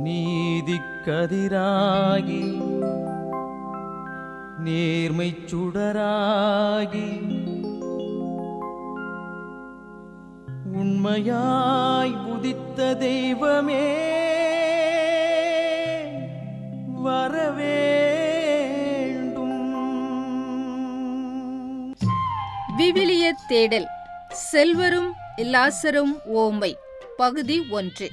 நீதிக்கதிராகி நேர்மை சுடராகி உண்மையாய் உதித்த தெய்வமே வரவேண்டும் விவிலிய தேடல் செல்வரும் இல்லாசரும் ஓமை பகுதி ஒன்று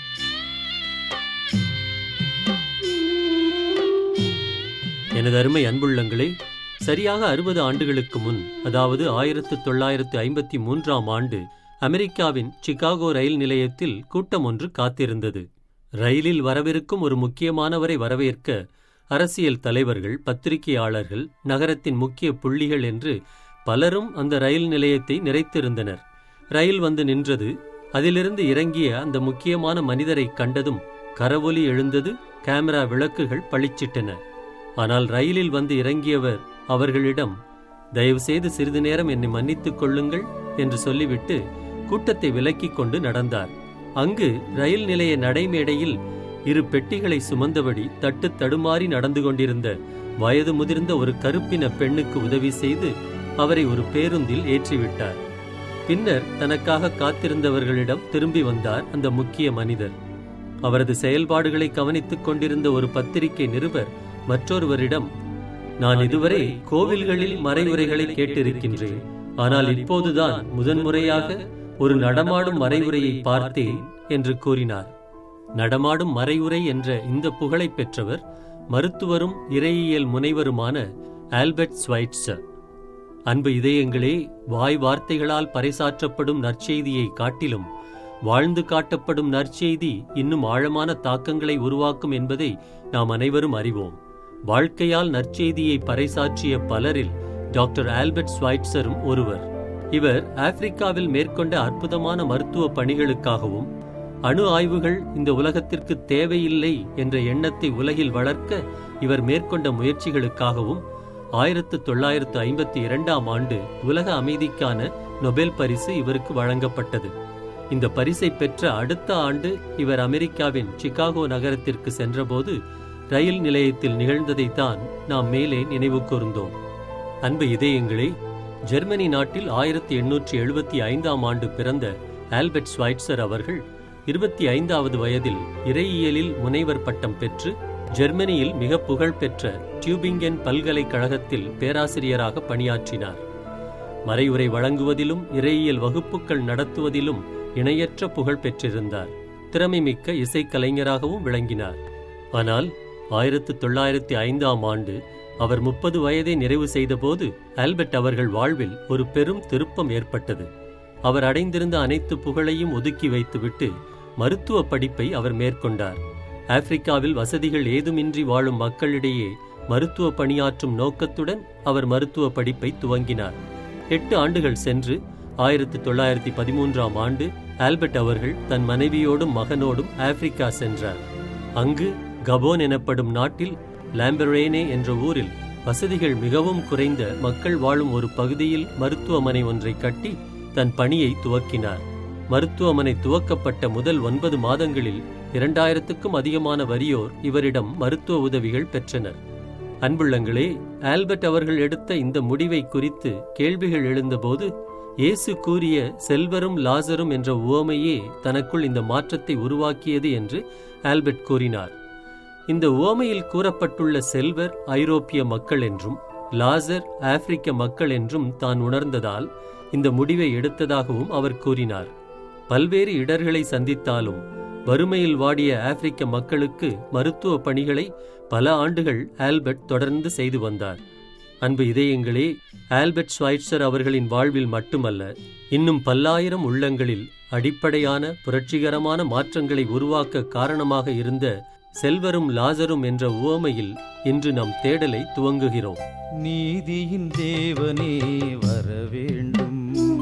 எனது அருமை அன்புள்ளங்களே சரியாக அறுபது ஆண்டுகளுக்கு முன் அதாவது ஆயிரத்து தொள்ளாயிரத்து ஐம்பத்தி மூன்றாம் ஆண்டு அமெரிக்காவின் சிகாகோ ரயில் நிலையத்தில் கூட்டம் ஒன்று காத்திருந்தது ரயிலில் வரவிருக்கும் ஒரு முக்கியமானவரை வரவேற்க அரசியல் தலைவர்கள் பத்திரிகையாளர்கள் நகரத்தின் முக்கிய புள்ளிகள் என்று பலரும் அந்த ரயில் நிலையத்தை நிறைத்திருந்தனர் ரயில் வந்து நின்றது அதிலிருந்து இறங்கிய அந்த முக்கியமான மனிதரை கண்டதும் கரவொலி எழுந்தது கேமரா விளக்குகள் பளிச்சிட்டன ஆனால் ரயிலில் வந்து இறங்கியவர் அவர்களிடம் தயவுசெய்து சிறிது நேரம் என்னை மன்னித்துக் கொள்ளுங்கள் என்று சொல்லிவிட்டு கூட்டத்தை விலக்கிக் கொண்டு நடந்தார் அங்கு ரயில் நிலைய நடைமேடையில் இரு பெட்டிகளை சுமந்தபடி தட்டு தடுமாறி நடந்து கொண்டிருந்த வயது முதிர்ந்த ஒரு கருப்பின பெண்ணுக்கு உதவி செய்து அவரை ஒரு பேருந்தில் ஏற்றிவிட்டார் பின்னர் தனக்காக காத்திருந்தவர்களிடம் திரும்பி வந்தார் அந்த முக்கிய மனிதர் அவரது செயல்பாடுகளை கவனித்துக் கொண்டிருந்த ஒரு பத்திரிகை நிருபர் மற்றொருவரிடம் நான் இதுவரை கோவில்களில் மறைவுரைகளை கேட்டிருக்கின்றேன் ஆனால் இப்போதுதான் முதன்முறையாக ஒரு நடமாடும் மறைவுரையை பார்த்தேன் என்று கூறினார் நடமாடும் மறைவுரை என்ற இந்த புகழை பெற்றவர் மருத்துவரும் இறையியல் முனைவருமான ஆல்பர்ட் ஸ்வைட்சர் அன்பு இதயங்களே வாய் வார்த்தைகளால் பறைசாற்றப்படும் நற்செய்தியை காட்டிலும் வாழ்ந்து காட்டப்படும் நற்செய்தி இன்னும் ஆழமான தாக்கங்களை உருவாக்கும் என்பதை நாம் அனைவரும் அறிவோம் வாழ்க்கையால் நற்செய்தியை பறைசாற்றிய பலரில் டாக்டர் ஆல்பர்ட் ஸ்வைட்சரும் ஒருவர் இவர் ஆப்பிரிக்காவில் மேற்கொண்ட அற்புதமான மருத்துவ பணிகளுக்காகவும் அணு ஆய்வுகள் இந்த உலகத்திற்கு தேவையில்லை என்ற எண்ணத்தை உலகில் வளர்க்க இவர் மேற்கொண்ட முயற்சிகளுக்காகவும் ஆயிரத்து தொள்ளாயிரத்து ஐம்பத்தி இரண்டாம் ஆண்டு உலக அமைதிக்கான நொபேல் பரிசு இவருக்கு வழங்கப்பட்டது இந்த பரிசை பெற்ற அடுத்த ஆண்டு இவர் அமெரிக்காவின் சிகாகோ நகரத்திற்கு சென்றபோது ரயில் நிலையத்தில் நிகழ்ந்ததைத்தான் நாம் மேலே நினைவு கூர்ந்தோம் அன்பு இதயங்களே ஜெர்மனி நாட்டில் ஆயிரத்தி எண்ணூற்றி எழுபத்தி ஐந்தாம் ஆண்டு பிறந்த ஆல்பர்ட் ஸ்வைட்சர் அவர்கள் இருபத்தி ஐந்தாவது வயதில் இறையியலில் முனைவர் பட்டம் பெற்று ஜெர்மனியில் மிக புகழ்பெற்ற டியூபிங்கன் பல்கலைக்கழகத்தில் பேராசிரியராக பணியாற்றினார் மறைவுரை வழங்குவதிலும் இறையியல் வகுப்புகள் நடத்துவதிலும் இணையற்ற புகழ் பெற்றிருந்தார் திறமைமிக்க இசைக்கலைஞராகவும் விளங்கினார் ஆனால் ஆயிரத்து தொள்ளாயிரத்தி ஐந்தாம் ஆண்டு அவர் முப்பது வயதை நிறைவு செய்தபோது ஆல்பர்ட் அவர்கள் வாழ்வில் ஒரு பெரும் திருப்பம் ஏற்பட்டது அவர் அடைந்திருந்த அனைத்து புகழையும் ஒதுக்கி வைத்துவிட்டு மருத்துவ படிப்பை அவர் மேற்கொண்டார் ஆப்பிரிக்காவில் வசதிகள் ஏதுமின்றி வாழும் மக்களிடையே மருத்துவ பணியாற்றும் நோக்கத்துடன் அவர் மருத்துவ படிப்பை துவங்கினார் எட்டு ஆண்டுகள் சென்று ஆயிரத்து தொள்ளாயிரத்தி பதிமூன்றாம் ஆண்டு ஆல்பர்ட் அவர்கள் தன் மனைவியோடும் மகனோடும் ஆப்பிரிக்கா சென்றார் அங்கு கபோன் எனப்படும் நாட்டில் லாம்பரேனே என்ற ஊரில் வசதிகள் மிகவும் குறைந்த மக்கள் வாழும் ஒரு பகுதியில் மருத்துவமனை ஒன்றை கட்டி தன் பணியை துவக்கினார் மருத்துவமனை துவக்கப்பட்ட முதல் ஒன்பது மாதங்களில் இரண்டாயிரத்துக்கும் அதிகமான வறியோர் இவரிடம் மருத்துவ உதவிகள் பெற்றனர் அன்புள்ளங்களே ஆல்பர்ட் அவர்கள் எடுத்த இந்த முடிவை குறித்து கேள்விகள் எழுந்தபோது இயேசு கூறிய செல்வரும் லாசரும் என்ற உவமையே தனக்குள் இந்த மாற்றத்தை உருவாக்கியது என்று ஆல்பர்ட் கூறினார் இந்த உவமையில் கூறப்பட்டுள்ள செல்வர் ஐரோப்பிய மக்கள் என்றும் லாசர் ஆப்பிரிக்க மக்கள் என்றும் தான் உணர்ந்ததால் இந்த முடிவை எடுத்ததாகவும் அவர் கூறினார் பல்வேறு இடர்களை சந்தித்தாலும் வறுமையில் வாடிய ஆப்பிரிக்க மக்களுக்கு மருத்துவ பணிகளை பல ஆண்டுகள் ஆல்பர்ட் தொடர்ந்து செய்து வந்தார் அன்பு இதயங்களே ஆல்பர்ட் ஸ்வைட்சர் அவர்களின் வாழ்வில் மட்டுமல்ல இன்னும் பல்லாயிரம் உள்ளங்களில் அடிப்படையான புரட்சிகரமான மாற்றங்களை உருவாக்க காரணமாக இருந்த செல்வரும் லாசரும் என்ற உவமையில் இன்று நம் தேடலை துவங்குகிறோம் நீதியின் தேவனே வர வேண்டும்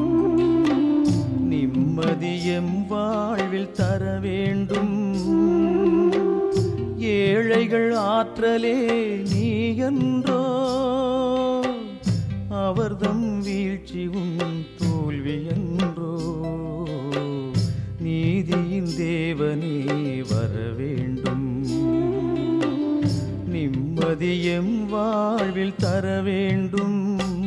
நிம்மதியம் வாழ்வில் தர வேண்டும் ஏழைகள் ஆற்றலே நீ என்றோ அவர்தம் வீழ்ச்சி உன் தோல்வி என்றோ நீதியின் தேவனே வர வேண்டும் மதியம் வாழ்வில் தர வேண்டும்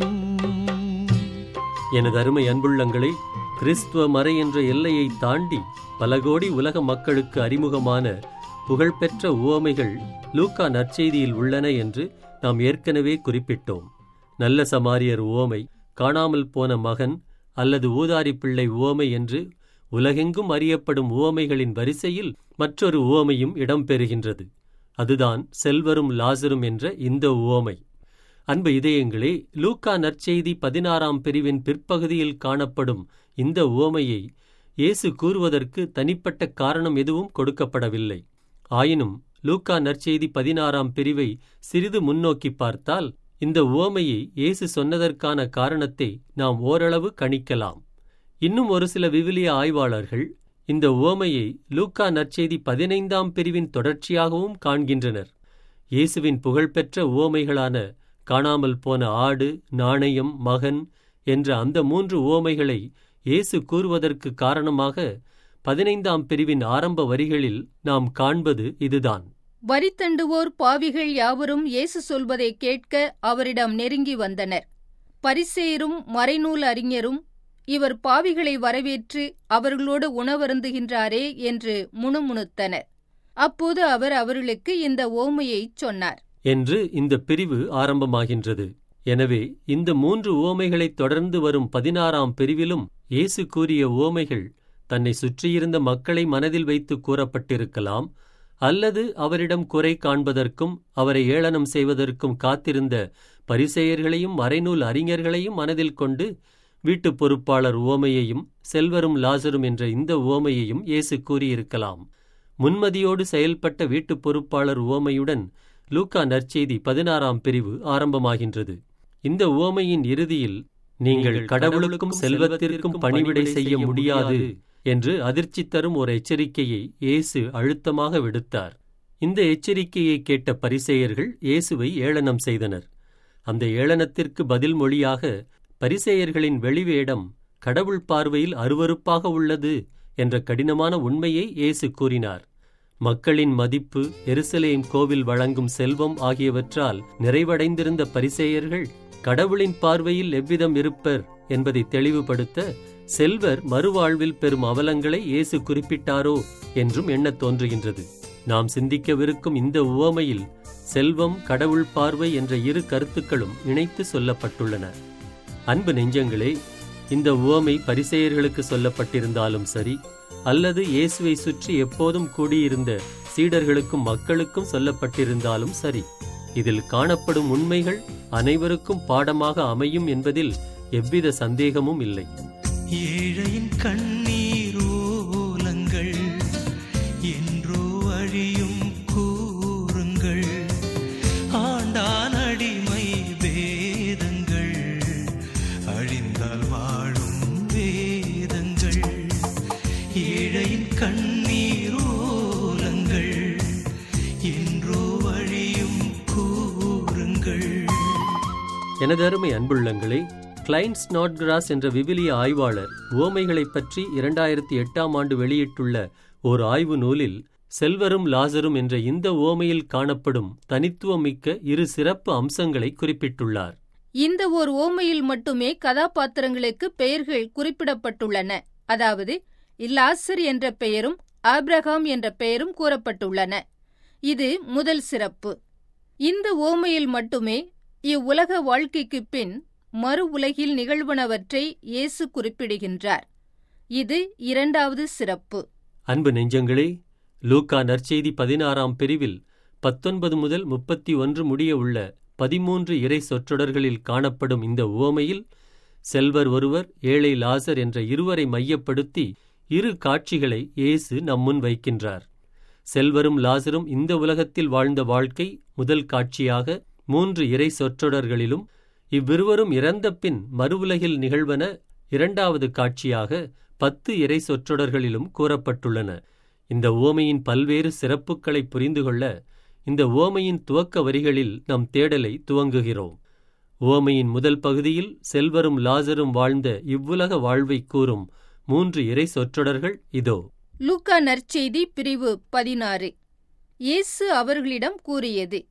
எனது அருமை அன்புள்ளங்களே கிறிஸ்துவ மறை என்ற எல்லையை தாண்டி பல கோடி உலக மக்களுக்கு அறிமுகமான புகழ்பெற்ற உவமைகள் லூக்கா நற்செய்தியில் உள்ளன என்று நாம் ஏற்கனவே குறிப்பிட்டோம் நல்ல சமாரியர் உவமை காணாமல் போன மகன் அல்லது ஊதாரி பிள்ளை உவமை என்று உலகெங்கும் அறியப்படும் உவமைகளின் வரிசையில் மற்றொரு உவமையும் இடம்பெறுகின்றது அதுதான் செல்வரும் லாசரும் என்ற இந்த உவமை அன்பு இதயங்களே லூக்கா நற்செய்தி பதினாறாம் பிரிவின் பிற்பகுதியில் காணப்படும் இந்த உவமையை இயேசு கூறுவதற்கு தனிப்பட்ட காரணம் எதுவும் கொடுக்கப்படவில்லை ஆயினும் லூக்கா நற்செய்தி பதினாறாம் பிரிவை சிறிது முன்னோக்கி பார்த்தால் இந்த உவமையை இயேசு சொன்னதற்கான காரணத்தை நாம் ஓரளவு கணிக்கலாம் இன்னும் ஒரு சில விவிலிய ஆய்வாளர்கள் இந்த உவமையை லூக்கா நற்செய்தி பதினைந்தாம் பிரிவின் தொடர்ச்சியாகவும் காண்கின்றனர் இயேசுவின் புகழ்பெற்ற உவமைகளான காணாமல் போன ஆடு நாணயம் மகன் என்ற அந்த மூன்று உவமைகளை இயேசு கூறுவதற்கு காரணமாக பதினைந்தாம் பிரிவின் ஆரம்ப வரிகளில் நாம் காண்பது இதுதான் வரி தண்டுவோர் பாவிகள் யாவரும் இயேசு சொல்வதை கேட்க அவரிடம் நெருங்கி வந்தனர் பரிசேயரும் மறைநூல் அறிஞரும் இவர் பாவிகளை வரவேற்று அவர்களோடு உணவருந்துகின்றாரே என்று முணுமுணுத்தனர் அப்போது அவர் அவர்களுக்கு இந்த ஓமையைச் சொன்னார் என்று இந்த பிரிவு ஆரம்பமாகின்றது எனவே இந்த மூன்று உவமைகளைத் தொடர்ந்து வரும் பதினாறாம் பிரிவிலும் இயேசு கூறிய உவமைகள் தன்னை சுற்றியிருந்த மக்களை மனதில் வைத்து கூறப்பட்டிருக்கலாம் அல்லது அவரிடம் குறை காண்பதற்கும் அவரை ஏளனம் செய்வதற்கும் காத்திருந்த பரிசேயர்களையும் மறைநூல் அறிஞர்களையும் மனதில் கொண்டு வீட்டுப் பொறுப்பாளர் உவமையையும் செல்வரும் லாசரும் என்ற இந்த உவமையையும் இயேசு கூறியிருக்கலாம் முன்மதியோடு செயல்பட்ட வீட்டுப் பொறுப்பாளர் உவமையுடன் லூக்கா நற்செய்தி பதினாறாம் பிரிவு ஆரம்பமாகின்றது இந்த உவமையின் இறுதியில் நீங்கள் கடவுளுக்கும் செல்வத்திற்கும் பணிவிடை செய்ய முடியாது என்று அதிர்ச்சி தரும் ஒரு எச்சரிக்கையை இயேசு அழுத்தமாக விடுத்தார் இந்த எச்சரிக்கையை கேட்ட பரிசேயர்கள் இயேசுவை ஏளனம் செய்தனர் அந்த ஏளனத்திற்கு பதில் மொழியாக பரிசேயர்களின் வெளிவேடம் கடவுள் பார்வையில் அருவருப்பாக உள்ளது என்ற கடினமான உண்மையை இயேசு கூறினார் மக்களின் மதிப்பு எருசலேம் கோவில் வழங்கும் செல்வம் ஆகியவற்றால் நிறைவடைந்திருந்த பரிசேயர்கள் கடவுளின் பார்வையில் எவ்விதம் இருப்பர் என்பதை தெளிவுபடுத்த செல்வர் மறுவாழ்வில் பெறும் அவலங்களை இயேசு குறிப்பிட்டாரோ என்றும் எண்ணத் தோன்றுகின்றது நாம் சிந்திக்கவிருக்கும் இந்த உவமையில் செல்வம் கடவுள் பார்வை என்ற இரு கருத்துக்களும் இணைத்து சொல்லப்பட்டுள்ளன அன்பு நெஞ்சங்களே இந்த உவமை பரிசேயர்களுக்கு சொல்லப்பட்டிருந்தாலும் சரி அல்லது இயேசுவை சுற்றி எப்போதும் கூடியிருந்த சீடர்களுக்கும் மக்களுக்கும் சொல்லப்பட்டிருந்தாலும் சரி இதில் காணப்படும் உண்மைகள் அனைவருக்கும் பாடமாக அமையும் என்பதில் எவ்வித சந்தேகமும் இல்லை ஏழையின் கண்ணீர் ஓலங்கள் என்றோ அழியும் கூறுங்கள் ஆண்டான் அடிமை வேதங்கள் அழிந்தால் வாழும் வேதங்கள் ஏழையின் கண்ணீர் ஓலங்கள் என்றோ அழியும் கூறுங்கள் எனது அருமை அன்புள்ளங்களே கிளைன்ஸ் நாட்கிராஸ் என்ற விவிலிய ஆய்வாளர் உவமைகளைப் பற்றி இரண்டாயிரத்தி எட்டாம் ஆண்டு வெளியிட்டுள்ள ஓர் ஆய்வு நூலில் செல்வரும் லாசரும் என்ற இந்த உவமையில் காணப்படும் தனித்துவமிக்க இரு சிறப்பு அம்சங்களை குறிப்பிட்டுள்ளார் இந்த ஓர் ஓமையில் மட்டுமே கதாபாத்திரங்களுக்கு பெயர்கள் குறிப்பிடப்பட்டுள்ளன அதாவது இல்லாசர் என்ற பெயரும் ஆப்ரஹாம் என்ற பெயரும் கூறப்பட்டுள்ளன இது முதல் சிறப்பு இந்த ஓமையில் மட்டுமே இவ்வுலக வாழ்க்கைக்குப் பின் மறு உலகில் நிகழ்வனவற்றை இயேசு குறிப்பிடுகின்றார் இது இரண்டாவது சிறப்பு அன்பு நெஞ்சங்களே லூக்கா நற்செய்தி பதினாறாம் பிரிவில் பத்தொன்பது முதல் முப்பத்தி ஒன்று முடிய உள்ள பதிமூன்று இறை சொற்றொடர்களில் காணப்படும் இந்த உவமையில் செல்வர் ஒருவர் ஏழை லாசர் என்ற இருவரை மையப்படுத்தி இரு காட்சிகளை இயேசு நம்முன் வைக்கின்றார் செல்வரும் லாசரும் இந்த உலகத்தில் வாழ்ந்த வாழ்க்கை முதல் காட்சியாக மூன்று இறை சொற்றொடர்களிலும் இவ்விருவரும் இறந்த பின் மறுவுலகில் நிகழ்வன இரண்டாவது காட்சியாக பத்து இறை சொற்றொடர்களிலும் கூறப்பட்டுள்ளன இந்த உவமையின் பல்வேறு சிறப்புகளை புரிந்து கொள்ள இந்த உவமையின் துவக்க வரிகளில் நம் தேடலை துவங்குகிறோம் உவமையின் முதல் பகுதியில் செல்வரும் லாசரும் வாழ்ந்த இவ்வுலக வாழ்வை கூறும் மூன்று இறை சொற்றொடர்கள் இதோ லூக்கா நற்செய்தி பிரிவு பதினாறு இயேசு அவர்களிடம் கூறியது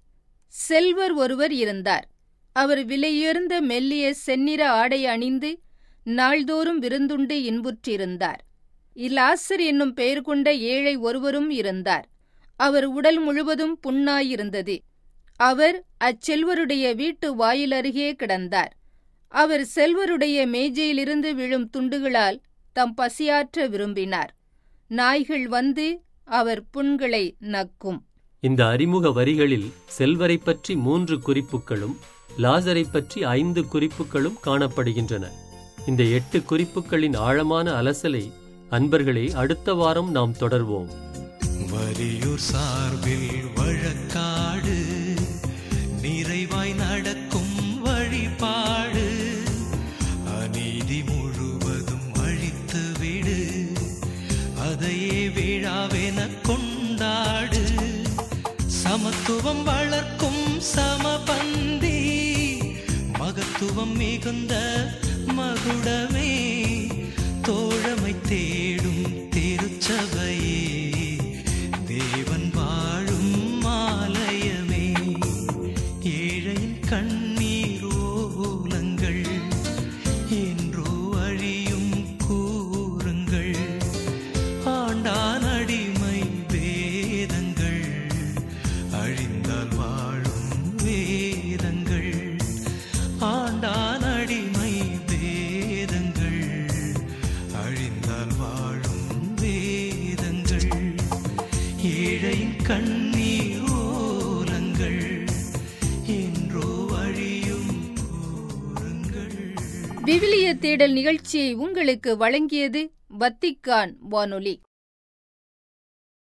செல்வர் ஒருவர் இருந்தார் அவர் விலையுயர்ந்த மெல்லிய செந்நிற ஆடை அணிந்து நாள்தோறும் விருந்துண்டு இன்புற்றிருந்தார் இலாசர் என்னும் பெயர் கொண்ட ஏழை ஒருவரும் இருந்தார் அவர் உடல் முழுவதும் புண்ணாயிருந்தது அவர் அச்செல்வருடைய வீட்டு வாயில் அருகே கிடந்தார் அவர் செல்வருடைய மேஜையிலிருந்து விழும் துண்டுகளால் தம் பசியாற்ற விரும்பினார் நாய்கள் வந்து அவர் புண்களை நக்கும் இந்த அறிமுக வரிகளில் செல்வரைப் பற்றி மூன்று குறிப்புகளும் லாசரைப் பற்றி ஐந்து குறிப்புகளும் காணப்படுகின்றன இந்த எட்டு குறிப்புகளின் ஆழமான அலசலை அன்பர்களே அடுத்த வாரம் நாம் தொடர்வோம் வலியூர் சார்பில் வழக்காடு நிறைவாய் நடக்கும் வழிபாடு அநீதி முழுவதும் அழித்து விடு அதையே விழாவென கொண்டாடு சமத்துவம் வளர்க்கும் சமபந்தி மகத்துவம் மிகுந்த மகுடமே தோழமை தேடும் திருச்சபையே தேவன் வாழும் ஆலயமே ஏழையின் கண்ணீர் ஓலங்கள் என்றோ அழியும் கூறுங்கள் ஆண்டான் அடிமை வேதங்கள் அழிந்தால் வாழும் வேதங்கள் ஆண்டான் அடிமை வேதங்கள் அழிந்தால் வாழும் வேதங்கள் ஏழையின் கண்ணீர் ஓலங்கள் என்றோ அழியும் கூறுங்கள் விவிலிய தேடல் நிகழ்ச்சியை உங்களுக்கு வழங்கியது வத்திக்கான் வானொலி